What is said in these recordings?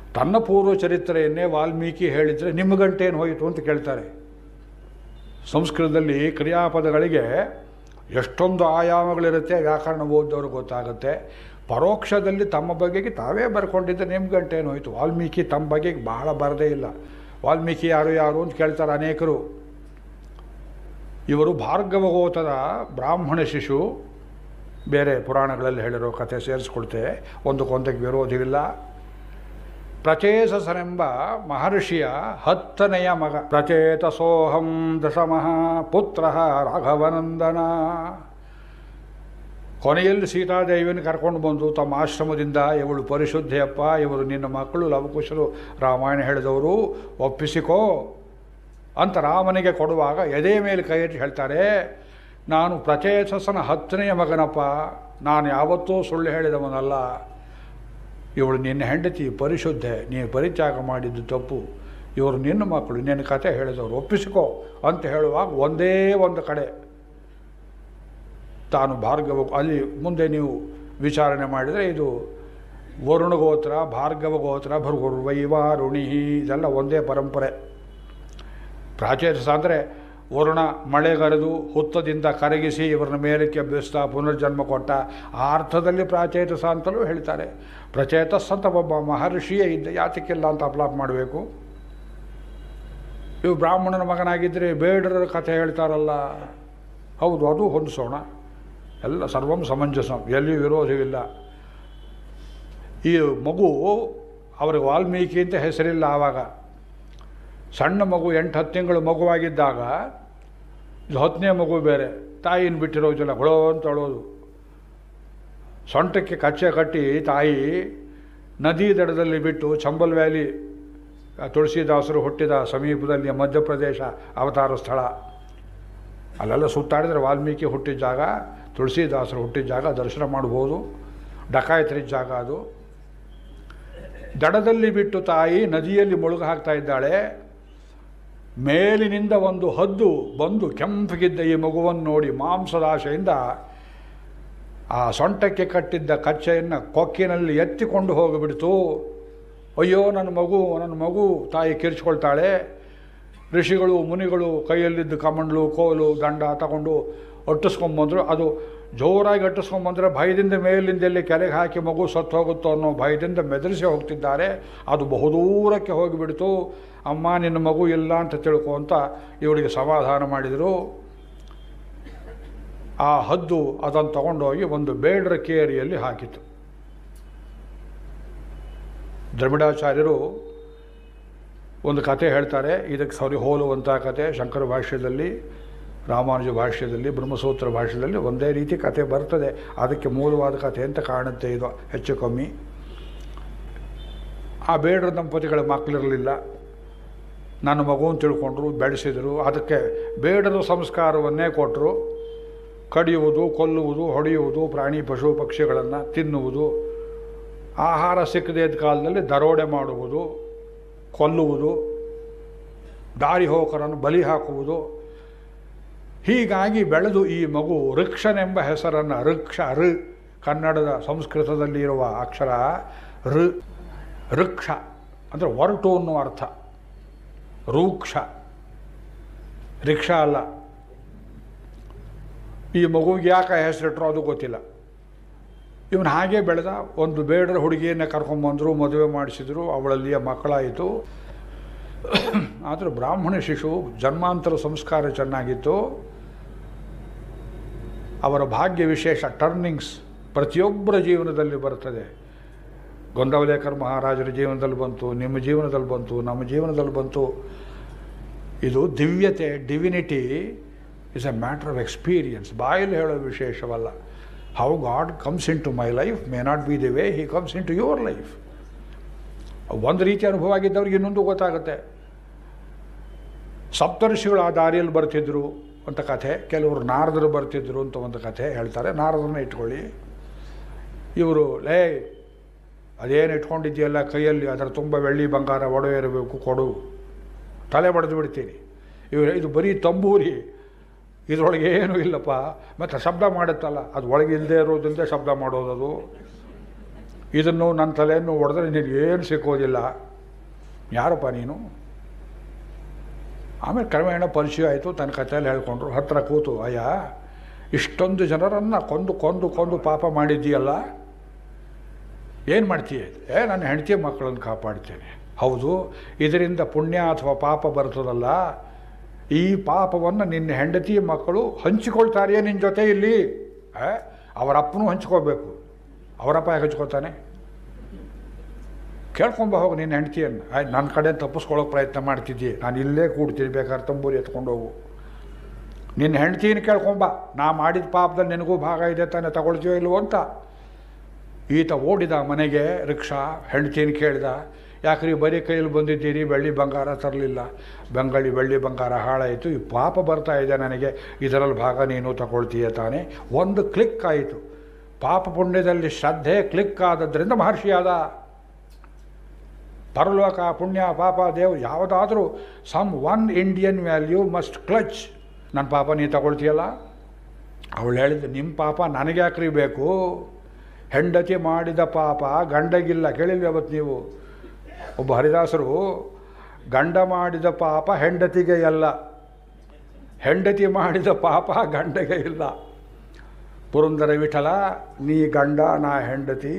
ತನ್ನ ಪೂರ್ವ ಚರಿತ್ರೆಯನ್ನೇ ವಾಲ್ಮೀಕಿ ಹೇಳಿದರೆ ನಿಮ್ಮ ಗಂಟೇನು ಹೋಯಿತು ಅಂತ ಕೇಳ್ತಾರೆ ಸಂಸ್ಕೃತದಲ್ಲಿ ಕ್ರಿಯಾಪದಗಳಿಗೆ ಎಷ್ಟೊಂದು ಆಯಾಮಗಳಿರುತ್ತೆ ವ್ಯಾಕರಣ ಓದಿದವ್ರಿಗೆ ಗೊತ್ತಾಗುತ್ತೆ ಪರೋಕ್ಷದಲ್ಲಿ ತಮ್ಮ ಬಗೆಗೆ ತಾವೇ ಬರ್ಕೊಂಡಿದ್ದೆ ನಿಮ್ಮ ಗಂಟೇನು ಹೋಯಿತು ವಾಲ್ಮೀಕಿ ತಮ್ಮ ಬಗೆಗೆ ಬಹಳ ಬರದೇ ಇಲ್ಲ ವಾಲ್ಮೀಕಿ ಯಾರು ಯಾರು ಅಂತ ಕೇಳ್ತಾರೆ ಅನೇಕರು ಇವರು ಭಾರ್ಗವಗೋತದ ಬ್ರಾಹ್ಮಣ ಶಿಶು ಬೇರೆ ಪುರಾಣಗಳಲ್ಲಿ ಹೇಳಿರೋ ಕಥೆ ಸೇರಿಸ್ಕೊಳ್ತೇವೆ ಒಂದಕ್ಕೊಂದಕ್ಕೆ ವಿರೋಧವಿಲ್ಲ ಪ್ರಚೇತಸನೆಂಬ ಮಹರ್ಷಿಯ ಹತ್ತನೆಯ ಮಗ ಪ್ರಚೇತಸೋಹಂ ದಶಮಃ ಪುತ್ರ ರಾಘವನಂದನ ಕೊನೆಯಲ್ಲಿ ಸೀತಾದೇವಿಯನ್ನು ಕರ್ಕೊಂಡು ಬಂದು ತಮ್ಮ ಆಶ್ರಮದಿಂದ ಇವಳು ಪರಿಶುದ್ಧೆಯಪ್ಪ ಇವರು ನಿನ್ನ ಮಕ್ಕಳು ಲವಕುಶರು ರಾಮಾಯಣ ಹೇಳಿದವರು ಒಪ್ಪಿಸಿಕೋ ಅಂತ ರಾಮನಿಗೆ ಕೊಡುವಾಗ ಎದೆ ಮೇಲೆ ಕೈ ಇಟ್ಟು ಹೇಳ್ತಾರೆ ನಾನು ಪ್ರಚೇತಸನ ಹತ್ತನೆಯ ಮಗನಪ್ಪ ನಾನು ಯಾವತ್ತೂ ಸುಳ್ಳು ಹೇಳಿದವನಲ್ಲ ಇವಳು ನಿನ್ನ ಹೆಂಡತಿ ಪರಿಶುದ್ಧೆ ನೀನು ಪರಿತ್ಯಾಗ ಮಾಡಿದ್ದು ತಪ್ಪು ಇವರು ನಿನ್ನ ಮಕ್ಕಳು ನಿನ್ನ ಕತೆ ಹೇಳಿದವರು ಒಪ್ಪಿಸಿಕೋ ಅಂತ ಹೇಳುವಾಗ ಒಂದೇ ಒಂದು ಕಡೆ ತಾನು ಭಾರ್ಗವ ಅಲ್ಲಿ ಮುಂದೆ ನೀವು ವಿಚಾರಣೆ ಮಾಡಿದರೆ ಇದು ವರುಣ ಗೋತ್ರ ಭಾರ್ಗವ ಗೋತ್ರ ಭರ್ಗುರ್ವೈವಾರುಣಿ ಇದೆಲ್ಲ ಒಂದೇ ಪರಂಪರೆ ಪ್ರಾಚೇತಸ ಅಂದರೆ ವರುಣ ಮಳೆಗರೆದು ಹುತ್ತದಿಂದ ಕರಗಿಸಿ ಇವರನ್ನ ಮೇಲಕ್ಕೆ ಬೆಸ್ತಾ ಪುನರ್ಜನ್ಮ ಕೊಟ್ಟ ಆ ಅರ್ಥದಲ್ಲಿ ಪ್ರಾಚೇತಸ ಅಂತಲೂ ಹೇಳ್ತಾರೆ ಪ್ರಚೇತಸ್ ಅಂತ ಒಬ್ಬ ಮಹರ್ಷಿಯೇ ಇದ್ದ ಯಾತಕ್ಕಿಲ್ಲ ಅಂತ ಅಪ್ಲಾಪ್ ಮಾಡಬೇಕು ಇವು ಬ್ರಾಹ್ಮಣನ ಮಗನಾಗಿದ್ದರೆ ಬೇಡರ ಕಥೆ ಹೇಳ್ತಾರಲ್ಲ ಹೌದು ಅದು ಹೊಂದಿಸೋಣ ಎಲ್ಲ ಸರ್ವಂ ಸಮಂಜಸಂ ಎಲ್ಲಿಯೂ ವಿರೋಧವಿಲ್ಲ ಈ ಮಗು ಅವ್ರಿಗೆ ವಾಲ್ಮೀಕಿ ಅಂತ ಹೆಸರಿಲ್ಲ ಆವಾಗ ಸಣ್ಣ ಮಗು ಎಂಟು ಹತ್ತು ತಿಂಗಳು ಮಗುವಾಗಿದ್ದಾಗ ಇದು ಹತ್ತನೇ ಮಗು ಬೇರೆ ತಾಯಿನ ಬಿಟ್ಟಿರೋದಿಲ್ಲ ಹೊಳೋ ಅಂತ ಅಳೋದು ಸೊಂಟಕ್ಕೆ ಕಚ್ಚೆ ಕಟ್ಟಿ ತಾಯಿ ನದಿ ದಡದಲ್ಲಿ ಬಿಟ್ಟು ಚಂಬಲ್ ವ್ಯಾಲಿ ಆ ತುಳಸಿದಾಸರು ಹುಟ್ಟಿದ ಸಮೀಪದಲ್ಲಿ ಮಧ್ಯಪ್ರದೇಶ ಅವತಾರ ಸ್ಥಳ ಅಲ್ಲೆಲ್ಲ ಸುತ್ತಾಡಿದರೆ ವಾಲ್ಮೀಕಿ ಹುಟ್ಟಿದ ಜಾಗ ತುಳಸಿದಾಸರು ಹುಟ್ಟಿದ ಜಾಗ ದರ್ಶನ ಮಾಡ್ಬೋದು ಡಕಾಯತ್ರಿದ ಜಾಗ ಅದು ದಡದಲ್ಲಿ ಬಿಟ್ಟು ತಾಯಿ ನದಿಯಲ್ಲಿ ಮುಳುಗು ಹಾಕ್ತಾ ಇದ್ದಾಳೆ ಮೇಲಿನಿಂದ ಒಂದು ಹದ್ದು ಬಂದು ಕೆಂಪಗಿದ್ದ ಈ ಮಗುವನ್ನು ನೋಡಿ ಮಾಂಸದ ಆಶೆಯಿಂದ ಆ ಸೊಂಟಕ್ಕೆ ಕಟ್ಟಿದ್ದ ಕಚ್ಚೆಯನ್ನು ಕೊಕ್ಕಿನಲ್ಲಿ ಎತ್ತಿಕೊಂಡು ಹೋಗಿಬಿಡ್ತು ಅಯ್ಯೋ ನನ್ನ ಮಗು ನನ್ನ ಮಗು ತಾಯಿ ಕಿರ್ಚ್ಕೊಳ್ತಾಳೆ ಋಷಿಗಳು ಮುನಿಗಳು ಕೈಯಲ್ಲಿದ್ದ ಕಮಂಡ್ಲು ಕೋಲು ದಂಡ ತಗೊಂಡು ಒಟ್ಟಿಸ್ಕೊಂಬಂದರು ಅದು ಜೋರಾಗಿ ಅಟ್ಟಿಸ್ಕೊಂಬಂದರೆ ಭಯದಿಂದ ಮೇಲಿಂದ ಎಲ್ಲಿ ಕೆರೆಗೆ ಹಾಕಿ ಮಗು ಸತ್ತು ಹೋಗುತ್ತೋ ಅನ್ನೋ ಭಯದಿಂದ ಮೆದರಿಸಿ ಹೋಗ್ತಿದ್ದಾರೆ ಅದು ಬಹುದೂರಕ್ಕೆ ಹೋಗಿಬಿಡ್ತು ಅಮ್ಮ ನಿನ್ನ ಮಗು ಇಲ್ಲ ಅಂತ ತಿಳ್ಕೊ ಅಂತ ಇವಳಿಗೆ ಸಮಾಧಾನ ಮಾಡಿದರು ಆ ಹದ್ದು ಅದನ್ನು ತಗೊಂಡೋಗಿ ಒಂದು ಬೇಡರ ಕೇರಿಯಲ್ಲಿ ಹಾಕಿತು ದ್ರವಿಡಾಚಾರ್ಯರು ಒಂದು ಕತೆ ಹೇಳ್ತಾರೆ ಇದಕ್ಕೆ ಸರಿ ಹೋಲುವಂಥ ಕತೆ ಶಂಕರ ಭಾಷ್ಯದಲ್ಲಿ ರಾಮಾನುಜ ಭಾಷ್ಯದಲ್ಲಿ ಬ್ರಹ್ಮಸೂತ್ರ ಭಾಷ್ಯದಲ್ಲಿ ಒಂದೇ ರೀತಿ ಕತೆ ಬರ್ತದೆ ಅದಕ್ಕೆ ಮೂಲವಾದ ಕಥೆ ಅಂತ ಕಾಣುತ್ತೆ ಇದು ಹೆಚ್ಚು ಕಮ್ಮಿ ಆ ಬೇಡರ ದಂಪತಿಗಳ ಮಕ್ಕಳಿರಲಿಲ್ಲ ನನ್ನ ಮಗುವನ್ನು ತಿಳ್ಕೊಂಡ್ರು ಬೆಳೆಸಿದರು ಅದಕ್ಕೆ ಬೇಡರ ಸಂಸ್ಕಾರವನ್ನೇ ಕೊಟ್ಟರು ಕಡಿಯುವುದು ಕೊಲ್ಲುವುದು ಹೊಡೆಯುವುದು ಪ್ರಾಣಿ ಪಶು ಪಕ್ಷಿಗಳನ್ನು ತಿನ್ನುವುದು ಆಹಾರ ಸಿಕ್ಕದೇ ಇದ್ದ ಕಾಲದಲ್ಲಿ ದರೋಡೆ ಮಾಡುವುದು ಕೊಲ್ಲುವುದು ದಾರಿ ಹೋಕರನ್ನು ಬಲಿ ಹಾಕುವುದು ಹೀಗಾಗಿ ಬೆಳೆದು ಈ ಮಗು ಋಕ್ಷನೆಂಬ ಹೆಸರನ್ನು ಋಕ್ಷ ಋ ಕನ್ನಡದ ಸಂಸ್ಕೃತದಲ್ಲಿ ಇರುವ ಅಕ್ಷರ ಋ ಋಕ್ಷ ಅಂದರೆ ಒರಟು ಅನ್ನುವ ಅರ್ಥ ರೂಕ್ಷ ರಿಕ್ಷಾ ಅಲ್ಲ ಈ ಮಗುವಿಗೆ ಯಾಕೆ ಹೆಸರಿಟ್ರು ಅದು ಗೊತ್ತಿಲ್ಲ ಇವನು ಹಾಗೆ ಬೆಳೆದ ಒಂದು ಬೇಡರ ಹುಡುಗಿಯನ್ನು ಕರ್ಕೊಂಬಂದರು ಮದುವೆ ಮಾಡಿಸಿದ್ರು ಅವಳಲ್ಲಿಯ ಮಕ್ಕಳಾಯಿತು ಆದರೆ ಬ್ರಾಹ್ಮಣ ಶಿಶು ಜನ್ಮಾಂತರ ಸಂಸ್ಕಾರ ಚೆನ್ನಾಗಿತ್ತು ಅವರ ಭಾಗ್ಯ ವಿಶೇಷ ಟರ್ನಿಂಗ್ಸ್ ಪ್ರತಿಯೊಬ್ಬರ ಜೀವನದಲ್ಲಿ ಬರ್ತದೆ ಗೊಂದವಲೇಕರ್ ಮಹಾರಾಜರ ಜೀವನದಲ್ಲಿ ಬಂತು ನಿಮ್ಮ ಜೀವನದಲ್ಲಿ ಬಂತು ನಮ್ಮ ಜೀವನದಲ್ಲಿ ಬಂತು ಇದು ದಿವ್ಯತೆ divinity is a matter of experience ಬಾಯಲ್ಲಿ ಹೇಳೋ ವಿಶೇಷವಲ್ಲ how God comes into my life may not be the way he comes into your life ಒಂದು ರೀತಿ ಅನುಭವ ಆಗಿದ್ದವ್ರಿಗೆ ಇನ್ನೊಂದು ಗೊತ್ತಾಗುತ್ತೆ ಸಪ್ತರ್ಷಿಗಳು ಆ ದಾರಿಯಲ್ಲಿ ಬರ್ತಿದ್ರು ಅಂತ ಕಥೆ ಕೆಲವರು ನಾರದರು ಬರ್ತಿದ್ರು ಅಂತ ಒಂದು ಕಥೆ ಹೇಳ್ತಾರೆ ನಾರದನ್ನ ಇಟ್ಕೊಳ್ಳಿ ಇವರು ಲೇ ಅದೇನು ಇಟ್ಕೊಂಡಿದ್ದೀಯಲ್ಲ ಕೈಯಲ್ಲಿ ಅದರ ತುಂಬ ಬೆಳ್ಳಿ ಬಂಗಾರ ಒಡವೆ ಇರಬೇಕು ಕೊಡು ತಲೆ ಬಡಿದು ಬಿಡ್ತೀನಿ ಇವರು ಇದು ಬರೀ ತಂಬೂರಿ ಇದರೊಳಗೆ ಏನೂ ಇಲ್ಲಪ್ಪ ಮತ್ತು ಶಬ್ದ ಮಾಡುತ್ತಲ್ಲ ಅದು ಒಳಗೆ ಇಲ್ಲದೆ ಇರೋದ್ರಿಂದ ಶಬ್ದ ಮಾಡೋದದು ಇದನ್ನು ನನ್ನ ತಲೆಯನ್ನು ಹೊಡೆದ್ರೆ ನೀನು ಏನು ಸಿಕ್ಕೋದಿಲ್ಲ ಯಾರಪ್ಪ ನೀನು ಆಮೇಲೆ ಕ್ರಮೇಣ ಪರಿಚಯ ಆಯಿತು ತನ್ನ ಕಥೆಯಲ್ಲಿ ಹೇಳ್ಕೊಂಡ್ರು ಹತ್ತಿರ ಕೂತು ಅಯ್ಯ ಇಷ್ಟೊಂದು ಜನರನ್ನು ಕೊಂದು ಕೊಂದು ಕೊಂದು ಪಾಪ ಮಾಡಿದ್ದೀಯಲ್ಲ ಏನು ಮಾಡ್ತೀಯ ಏ ನನ್ನ ಹೆಂಡತಿ ಮಕ್ಕಳನ್ನು ಕಾಪಾಡ್ತೇನೆ ಹೌದು ಇದರಿಂದ ಪುಣ್ಯ ಅಥವಾ ಪಾಪ ಬರ್ತದಲ್ಲ ಈ ಪಾಪವನ್ನು ನಿನ್ನ ಹೆಂಡತಿ ಮಕ್ಕಳು ಹಂಚಿಕೊಳ್ತಾರೆಯೇ ನಿನ್ನ ಜೊತೆ ಇಲ್ಲಿ ಆ? ಅವರ ಅಪ್ಪನೂ ಹಂಚ್ಕೋಬೇಕು ಅವರಪ್ಪ ಯಾಕೆ ಹಂಚ್ಕೊತಾನೆ ಕೇಳ್ಕೊಂಬ ಹೋಗು ನಿನ್ನ ಹೆಂಡತಿಯನ್ನು ಆಯ್ತು ನನ್ನ ಕಡೆ ತಪ್ಪಿಸ್ಕೊಳ್ಳೋಕೆ ಪ್ರಯತ್ನ ಮಾಡ್ತಿದ್ದಿ ನಾನು ಇಲ್ಲೇ ಕೂಡ್ತೀನಿ ಬೇಕಾದ್ರೆ ತಂಬೂರಿ ಎತ್ಕೊಂಡು ಹೋಗು ನಿನ್ನ ಹೆಂಡ್ತಿನ ಕೇಳ್ಕೊಂಬ ನಾ ಮಾಡಿದ ಪಾಪದಲ್ಲಿ ನಿನಗೂ ಭಾಗ ಇದೆ ತಾನೆ ತಗೊಳ್ತೀಯೋ ಇಲ್ವೋ ಅಂತ ಈತ ಓಡಿದ ಮನೆಗೆ ರಿಕ್ಷಾ ಹೆಂಡ್ತಿನ ಕೇಳಿದ ಯಾಕ್ರಿ ಬರೀ ಕೈಯಲ್ಲಿ ಬಂದಿದ್ದೀರಿ ಬೆಳ್ಳಿ ಬಂಗಾರ ತರಲಿಲ್ಲ ಬೆಂಗಳಿ ಬೆಳ್ಳಿ ಬಂಗಾರ ಹಾಳಾಯಿತು ಈ ಪಾಪ ಬರ್ತಾ ಇದೆ ನನಗೆ ಇದರಲ್ಲಿ ಭಾಗ ನೀನು ತಗೊಳ್ತೀಯ ತಾನೆ ಒಂದು ಕ್ಲಿಕ್ ಆಯಿತು ಪಾಪ ಪುಣ್ಯದಲ್ಲಿ ಶ್ರದ್ಧೆ ಕ್ಲಿಕ್ ಆದದ್ರಿಂದ ಮಹರ್ಷಿಯಾದ ಪರಲೋಕ ಪುಣ್ಯ ಪಾಪ ದೇವ್ ಯಾವುದಾದ್ರೂ someone Indian value must clutch ನನ್ನ ಪಾಪ ನೀ ತಗೊಳ್ತೀಯಲ್ಲ ಅವಳು ಹೇಳಿದ್ದು ನಿಮ್ಮ ಪಾಪ ನನಗೆ ಯಾಕ್ರಿ ಬೇಕು ಹೆಂಡತಿ ಮಾಡಿದ ಪಾಪ ಗಂಡಗಿಲ್ಲ ಕೇಳಿಲ್ವಿ ಅವತ್ತು ನೀವು ಒಬ್ಬ ಹರಿದಾಸರು ಗಂಡ ಮಾಡಿದ ಪಾಪ ಹೆಂಡತಿಗೆ ಎಲ್ಲ ಹೆಂಡತಿ ಮಾಡಿದ ಪಾಪ ಗಂಡಗೆ ಇಲ್ಲ ಪುರಂದರ ವಿಠಲ ನೀ ಗಂಡ ನಾ ಹೆಂಡತಿ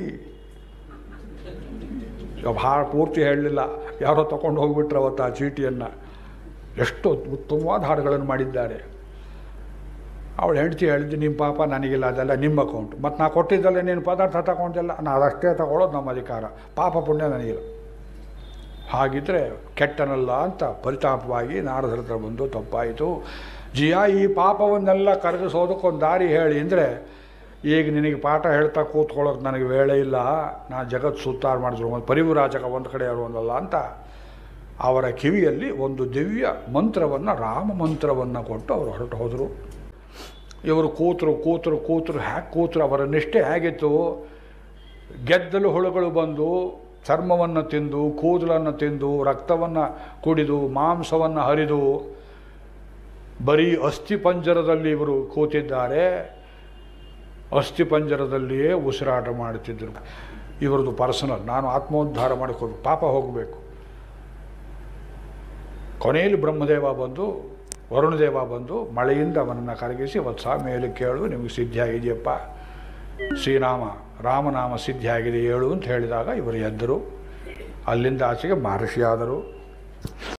ಭಾಳ ಪೂರ್ತಿ ಹೇಳಲಿಲ್ಲ ಯಾರೋ ತಗೊಂಡು ಹೋಗ್ಬಿಟ್ರೆ ಅವತ್ತು ಆ ಚೀಟಿಯನ್ನು ಎಷ್ಟು ಉತ್ತಮವಾದ ಹಾಡುಗಳನ್ನು ಮಾಡಿದ್ದಾರೆ ಅವಳು ಹೆಂಡತಿ ಹೇಳಿದ್ದು ನಿಮ್ಮ ಪಾಪ ನನಗಿಲ್ಲ ಅದೆಲ್ಲ ನಿಮ್ಮ ಅಕೌಂಟ್ ಮತ್ತು ನಾ ಕೊಟ್ಟಿದ್ದಲ್ಲ ನೀನು ಪದಾರ್ಥ ತಗೊಂಡಿಲ್ಲ ನಾನು ಅದಷ್ಟೇ ತಗೊಳ್ಳೋದು ನಮ್ಮ ಅಧಿಕಾರ ಪಾಪ ಪುಣ್ಯ ನನಗಿಲ್ಲ ಹಾಗಿದ್ರೆ ಕೆಟ್ಟನಲ್ಲ ಅಂತ ಪರಿತಾಪವಾಗಿ ನಾರದರ ಹತ್ರ ಬಂದು ತಪ್ಪಾಯಿತು ಜಿಯಾ ಈ ಪಾಪವನ್ನೆಲ್ಲ ಕರಗಿಸೋದಕ್ಕೊಂದು ದಾರಿ ಹೇಳಿ ಅಂದರೆ ಈಗ ನಿನಗೆ ಪಾಠ ಹೇಳ್ತಾ ಕೂತ್ಕೊಳ್ಳೋಕೆ ನನಗೆ ವೇಳೆ ಇಲ್ಲ ನಾನು ಜಗತ್ತು ಸುತ್ತಾರ ಮಾಡಿದ್ರು ಒಂದು ಪರಿವಿರಾಜಕ ಒಂದು ಕಡೆ ಯಾರು ಒಂದಲ್ಲ ಅಂತ ಅವರ ಕಿವಿಯಲ್ಲಿ ಒಂದು ದಿವ್ಯ ಮಂತ್ರವನ್ನು ರಾಮ ಮಂತ್ರವನ್ನು ಕೊಟ್ಟು ಅವರು ಹೊರಟು ಹೋದರು ಇವರು ಕೂತರು ಕೂತರು ಕೂತರು ಹ್ಯಾಗೆ ಕೂತರು ಅವರ ನಿಷ್ಠೆ ಹೇಗಿತ್ತು ಗೆದ್ದಲು ಹುಳುಗಳು ಬಂದು ಚರ್ಮವನ್ನು ತಿಂದು ಕೂದಲನ್ನು ತಿಂದು ರಕ್ತವನ್ನು ಕುಡಿದು ಮಾಂಸವನ್ನು ಹರಿದು ಬರೀ ಅಸ್ಥಿ ಪಂಜರದಲ್ಲಿ ಇವರು ಕೂತಿದ್ದಾರೆ ಅಸ್ಥಿ ಪಂಜರದಲ್ಲಿಯೇ ಉಸಿರಾಟ ಮಾಡುತ್ತಿದ್ದರು ಇವರದು ಪರ್ಸನಲ್ ನಾನು ಆತ್ಮೋದ್ಧಾರ ಮಾಡಿಕೊಂಡು ಪಾಪ ಹೋಗಬೇಕು ಕೊನೆಯಲ್ಲಿ ಬ್ರಹ್ಮದೇವ ಬಂದು ವರುಣದೇವ ಬಂದು ಮಳೆಯಿಂದ ಅವನನ್ನು ಕರಗಿಸಿ ವತ್ಸ ಮೇಲೆ ಕೇಳು ನಿಮಗೆ ಸಿದ್ಧಿ ಆಗಿದೆಯಪ್ಪ ಶ್ರೀರಾಮ ರಾಮನಾಮ ಸಿದ್ಧಿ ಆಗಿದೆ ಹೇಳು ಅಂತ ಹೇಳಿದಾಗ ಇವರು ಎದ್ದರು ಅಲ್ಲಿಂದ ಆಚೆಗೆ ಮಹರ್ಷಿಯಾದರು